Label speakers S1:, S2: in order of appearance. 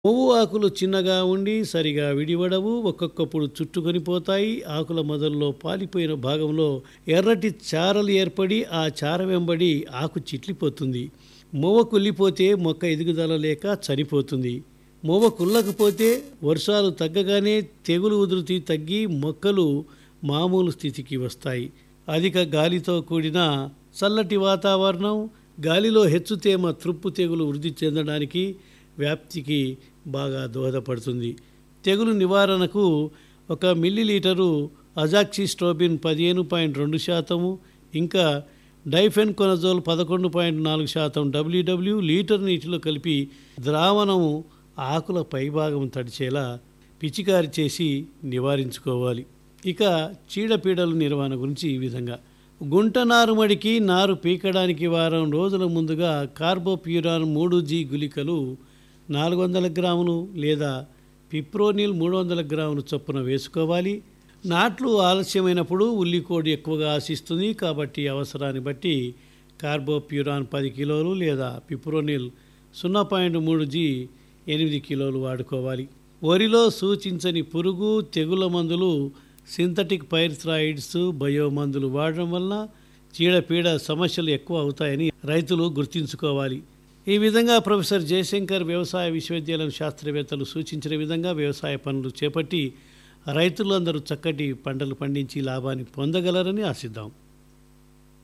S1: పువ్వు ఆకులు చిన్నగా ఉండి సరిగా విడివడవు ఒక్కొక్కప్పుడు చుట్టుకొని పోతాయి ఆకుల మొదల్లో పాలిపోయిన భాగంలో ఎర్రటి చారలు ఏర్పడి ఆ చార వెంబడి ఆకు చిట్లిపోతుంది మొవ్వ కుళ్ళిపోతే మొక్క ఎదుగుదల లేక చనిపోతుంది మొవ్వ కుళ్ళకపోతే వర్షాలు తగ్గగానే తెగులు ఉధృతి తగ్గి మొక్కలు మామూలు స్థితికి వస్తాయి అధిక గాలితో కూడిన చల్లటి వాతావరణం గాలిలో హెచ్చు తేమ తృప్పు తెగులు వృద్ధి చెందడానికి వ్యాప్తికి బాగా దోహదపడుతుంది తెగులు నివారణకు ఒక మిల్లీలీటరు అజాక్సిస్ట్రోబిన్ పదిహేను పాయింట్ రెండు శాతము ఇంకా డైఫెన్ కొనజోల్ పదకొండు పాయింట్ నాలుగు శాతం డబ్ల్యూడబ్ల్యూ లీటర్ నీటిలో కలిపి ద్రావణము ఆకుల పైభాగం తడిచేలా పిచికారి చేసి నివారించుకోవాలి ఇక చీడపీడల నిర్వహణ గురించి ఈ విధంగా గుంట నారుమడికి నారు పీకడానికి వారం రోజుల ముందుగా కార్బోప్యూరాన్ మూడు జీ గుళికలు నాలుగు వందల గ్రాములు లేదా పిప్రోనిల్ మూడు వందల గ్రాములు చొప్పున వేసుకోవాలి నాట్లు ఆలస్యమైనప్పుడు ఉల్లికోడి ఎక్కువగా ఆశిస్తుంది కాబట్టి అవసరాన్ని బట్టి కార్బోప్యూరాన్ పది కిలోలు లేదా పిప్రోనిల్ సున్నా పాయింట్ మూడు జీ ఎనిమిది కిలోలు వాడుకోవాలి వరిలో సూచించని పురుగు తెగుల మందులు సింథటిక్ పైర్థ్రాయిడ్స్ బయో మందులు వాడడం వలన చీడపీడ సమస్యలు ఎక్కువ అవుతాయని రైతులు గుర్తుంచుకోవాలి ఈ విధంగా ప్రొఫెసర్ జయశంకర్ వ్యవసాయ విశ్వవిద్యాలయం శాస్త్రవేత్తలు సూచించిన విధంగా వ్యవసాయ పనులు చేపట్టి రైతులందరూ చక్కటి పంటలు పండించి లాభాన్ని పొందగలరని ఆశిద్దాం